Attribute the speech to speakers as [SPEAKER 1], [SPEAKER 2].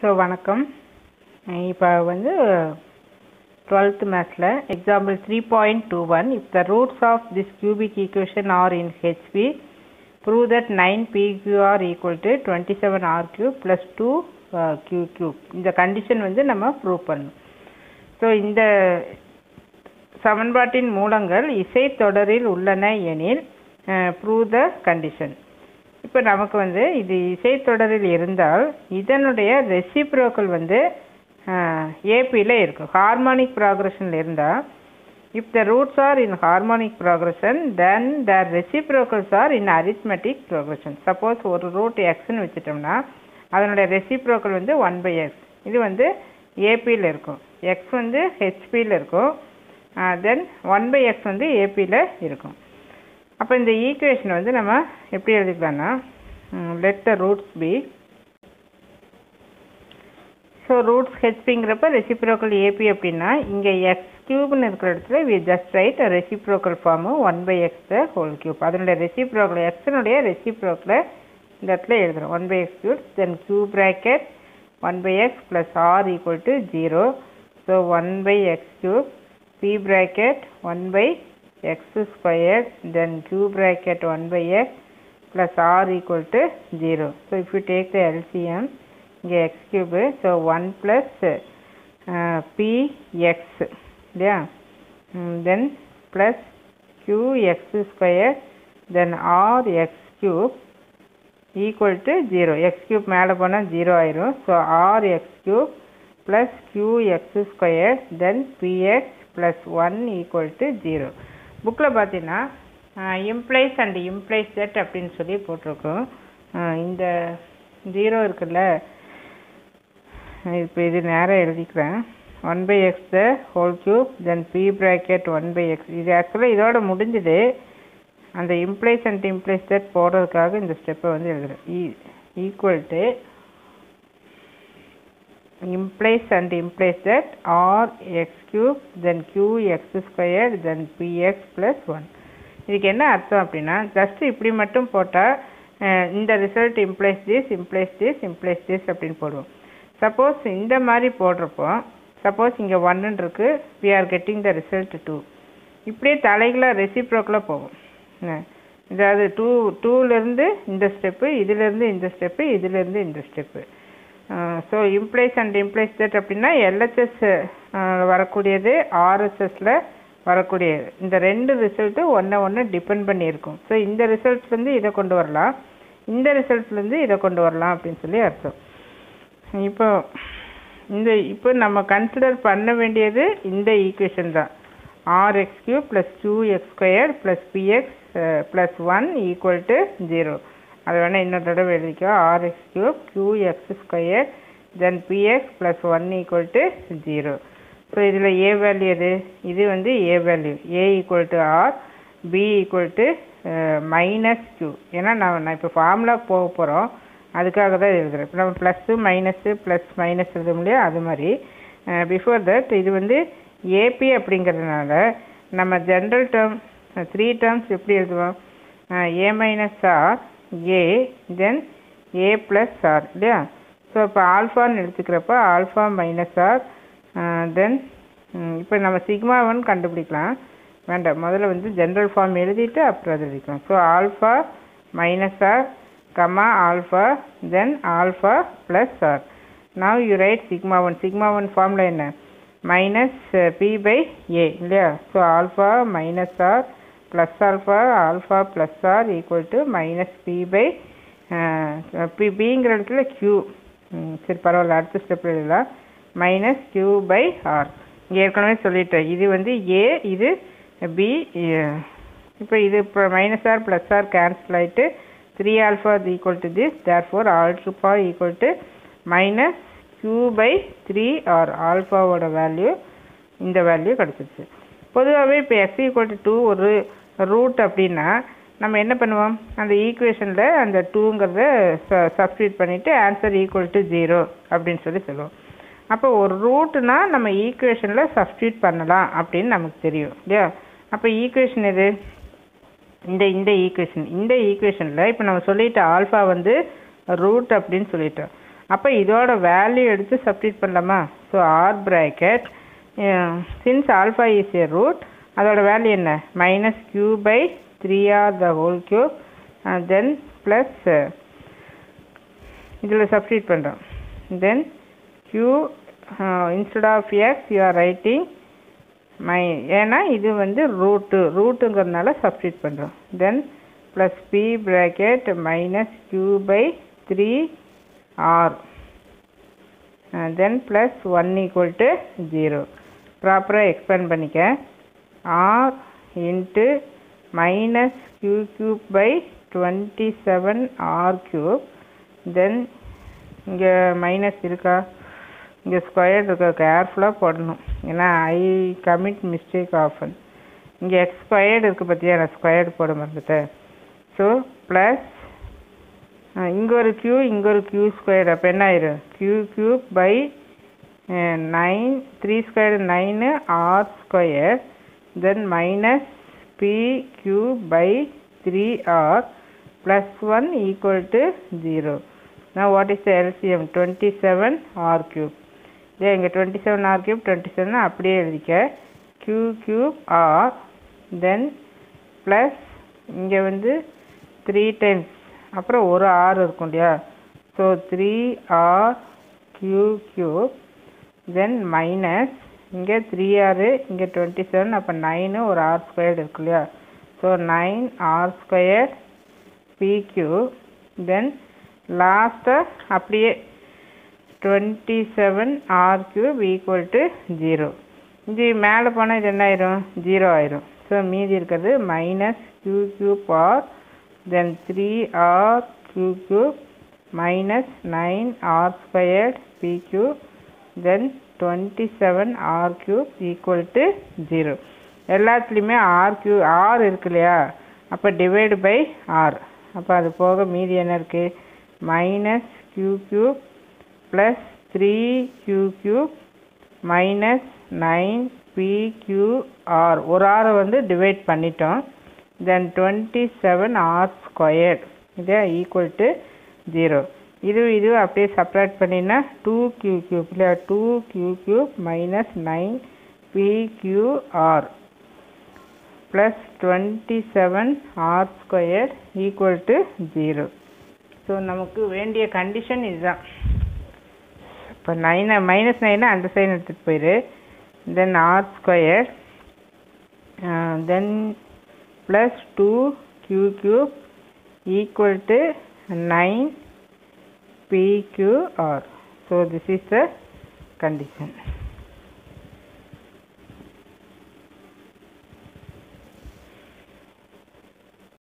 [SPEAKER 1] So வணக்கம் இப்போ வந்து டுவெல்த் மேத்ஸில் example three point two one if the roots of this cubic equation are in HP prove that nine PQR equal to twenty seven R cube plus two Q cube இந்த condition வந்து நம்ம prove பண்ணணும் so இந்த சமன்பாட்டின் மூலங்கள் இசைத்தொடரில் உள்ளன எனில் prove the condition இப்போ நமக்கு வந்து இது இசைத்தொடரில் இருந்தால் இதனுடைய ரெசிப்ரோக்கல் வந்து ஏபியில் இருக்கும் ஹார்மோனிக் ப்ராக்ரஷனில் இருந்தால் if the roots are in harmonic progression then the reciprocals are in arithmetic progression suppose ஒரு ரூட் எக்ஸ்ன்னு வச்சுட்டோம்னா அதனுடைய ரெசிப்ரோக்கல் வந்து ஒன் பை எக்ஸ் இது வந்து ஏபியில் இருக்கும் எக்ஸ் வந்து ஹெச்பியில் இருக்கும் தென் ஒன் பை எக்ஸ் வந்து ஏபியில் இருக்கும் அப்போ இந்த ஈக்குவேஷனை வந்து நம்ம எப்படி எழுதிக்கலாம்னா let the roots be so roots ஹெச்பிங்கிறப்ப ரெசிப்ரோக்கல் ஏபி அப்படின்னா இங்கே எக்ஸ் கியூப்னு இருக்கிற இடத்துல we just write reciprocal form one by X the whole cube அதனுடைய ரெசிப்ரோக்கல் எக்ஸினுடைய ரெசிப்ரோக்கலை இந்த இடத்துல எழுதுகிறோம் one by X cube then Q bracket one by X plus R equal to zero so one by X cube P bracket one by x squared then q bracket 1 by x plus r equal to 0. So, if you take the LCM, இங்கே x cube, so 1 plus uh, px, yeah, mm, then plus qx squared, then rx cube equal to 0. x cube மேலே போனால் 0 ஆயிரும். So, rx cube plus qx squared, then px plus 1 equal to 0. புக்கில் பார்த்தீங்கன்னா implies and implies that அப்படின்னு சொல்லி போட்டிருக்கோம் இந்த zero இருக்குல்ல இப்போ இது நேராக எழுதிக்கிறேன் one by X the whole cube then P bracket one by X இது ஆக்சுவலாக இதோட முடிஞ்சுது அந்த இம்ப்ளைஸ் அண்ட் இம்ப்ளைஸ் தட் போடுறதுக்காக இந்த ஸ்டெப்பை வந்து எழுதுகிறேன் equal to implies and implies that r x cube then q x squared then px plus 1 இதுக்கு என்ன அர்த்தம் அப்படின்னா ஜஸ்ட் இப்படி மட்டும் போட்டால் இந்த result implies this implies this implies this அப்படின்னு போடுவோம் சப்போஸ் இந்த மாதிரி போடுறப்போ சப்போஸ் இங்கே ஒன்னு இருக்கு we are getting the result to இப்படியே தலைகளாக ரெசிப்ரோக்கில் போகும் அதாவது டூ டூலேருந்து இந்த ஸ்டெப்பு இதிலேருந்து இந்த ஸ்டெப்பு இதிலேருந்து இந்த step so implies and implies that அப்படின்னா எல்ஹெச்எஸ் வரக்கூடியது ஆர்எஸ்எஸில் வரக்கூடியது இந்த ரெண்டு ரிசல்ட்டு ஒன்றை ஒன்று டிபெண்ட் பண்ணியிருக்கும் ஸோ இந்த ரிசல்ட்ஸ்லேருந்து இதை கொண்டு வரலாம் இந்த ரிசல்ட்ஸ்லேருந்து இதை கொண்டு வரலாம் அப்படின்னு சொல்லி அர்த்தம் இப்போ இந்த இப்போ நம்ம கன்சிடர் பண்ண வேண்டியது இந்த ஈக்குவேஷன் தான் R X Q plus two X square plus PX plus one equal to zero அது வேணால் இன்னொரு தடவை எழுதிக்கோ R X cube Q X square then PX plus one equal to zero so இதில் ஏ வேல்யூ எது இது வந்து A value A equal to R B equal to minus Q ஏன்னா நான் நான் இப்போ ஃபார்முலா போக போகிறோம் அதுக்காக தான் எழுதுகிறேன் இப்போ நம்ம ப்ளஸ்ஸு மைனஸு ப்ளஸ் மைனஸ் எழுத முடியும் அது மாதிரி பிஃபோர் தட் இது வந்து ஏபி அப்படிங்கிறதுனால நம்ம ஜென்ரல் டேர்ம் த்ரீ டேர்ம்ஸ் எப்படி எழுதுவோம் A minus R A then A plus R இல்லையா ஸோ இப்போ ஆல்ஃபான்னு எடுத்துக்கிறப்ப ஆல்ஃபா மைனஸ் ஆர் தென் இப்போ நம்ம சிக்மா ஒன் கண்டுபிடிக்கலாம் வேண்டாம் முதல்ல வந்து ஜென்ரல் ஃபார்ம் எழுதிட்டு அப்புறம் அது எழுதிக்கலாம் so alpha minus R comma alpha then alpha plus R now you write sigma one sigma one ஃபார்மில் என்ன மைனஸ் பி பை ஏ இல்லையா so alpha minus R plus alpha alpha plus r equal to minus p by p bங்கிற இடத்துல q சரி பரவாயில்ல அடுத்த step எழுதலாம் minus q by R ஏற்கனவே சொல்லிட்டேன் இது வந்து ஏ இது பி இப்போ இது இப்போ minus R plus R cancel ஆகிட்டு three alpha equal to this therefore alpha equal to minus Q by three R ஆல்ஃபாவோட வேல்யூ இந்த வேல்யூ கிடச்சிச்சு பொதுவாகவே இப்போ எக்ஸ் ஈக்குவல் டு டூ ஒரு ரூட் அப்படின்னா நம்ம என்ன பண்ணுவோம் அந்த ஈக்குவேஷனில் அந்த டூங்கிறத ச சப்ஸ்டியூட் பண்ணிவிட்டு ஆன்சர் ஈக்குவல் டு ஜீரோ அப்படின்னு சொல்லி சொல்லுவோம் அப்போ ஒரு ரூட்னா நம்ம ஈக்குவேஷனில் சப்ஸ்டியூட் பண்ணலாம் அப்படின்னு நமக்கு தெரியும் இல்லையா அப்போ ஈக்குவேஷன் எது இந்த இந்த ஈக்குவேஷன் இந்த ஈக்குவேஷனில் இப்போ நம்ம சொல்லிட்ட ஆல்ஃபா வந்து ரூட் அப்படின்னு சொல்லிட்டோம் அப்போ இதோட வேல்யூ எடுத்து சப்ஸ்டிட் பண்ணலாமா so R bracket since alpha is a root அதோட வேல்யூ என்ன minus Q by three R the whole cube then plus இதில் சப்ஸ்டிட் பண்ணுறோம் then Q instead of X you are writing my ஏன்னா இது வந்து root ரூட்டுங்கிறதுனால substitute பண்ணுறோம் then plus P bracket minus Q by three R then plus one equal to zero ப்ராப்பராக expand பண்ணிக்க R into minus Q cube by twenty seven R cube then இங்கே minus இருக்கா இங்கே ஸ்கொயர் இருக்க கேர்ஃபுல்லாக போடணும் ஏன்னா ஐ கமிட் மிஸ்டேக் ஆஃபன் இங்கே எக்ஸ் ஸ்கொயர்டு இருக்குது பார்த்தியா நான் ஸ்கொயர்டு போட மறந்துட்டேன் ஸோ ப்ளஸ் இங்கே ஒரு க்யூ இங்கே ஒரு க்யூ ஸ்கொயர் அப்போ என்ன ஆயிரும் Q cube by nine three square nine R square then minus P Q by three R plus one equal to zero now what is the LCM 27 R cube இதே இங்கே twenty seven R cube twenty seven அப்படியே எழுதிக்க Q cube R then plus இங்கே வந்து three times அப்புறம் ஒரு R இருக்கும் இல்லையா so three R Q cube then minus இங்கே த்ரீ ஆரு இங்கே டுவெண்ட்டி செவன் அப்போ நைனு ஒரு ஆர் ஸ்கொயர்டு இருக்கு இல்லையா so nine R square P cube then லாஸ்ட்டாக அப்படியே twenty seven R cube equal to zero இது மேலே போனால் இது என்ன ஆயிரும் ஜீரோ ஆயிரும் ஸோ மீதி இருக்கிறது minus Q cube R then three R Q cube minus nine R squared P cube then twenty seven R cube equal to zero எல்லாத்துலேயுமே ஆர் கியூ ஆர் இருக்கு இல்லையா அப்போ டிவைடு பை ஆர் அப்போ அது போக மீதி என்ன இருக்குது மைனஸ் q cube plus 3q cube minus 9pqr ஒரு r வந்து டிவைட் பண்ணிட்டோம் then twenty seven R squared இதே ஈக்குவல் டு ஜீரோ இது இது அப்படியே சப்ராக்ட் பண்ணினா டூ கியூ கியூப் இல்லையா two Q cube minus nine PQR plus twenty seven R square equal to zero so நமக்கு வேண்டிய கண்டிஷன் இதுதான் இப்போ நைனை மைனஸ் நைனை அந்த சைடு எடுத்துகிட்டு போயிரு then R square then plus two Q cube equal to nine PQR. So this is the condition.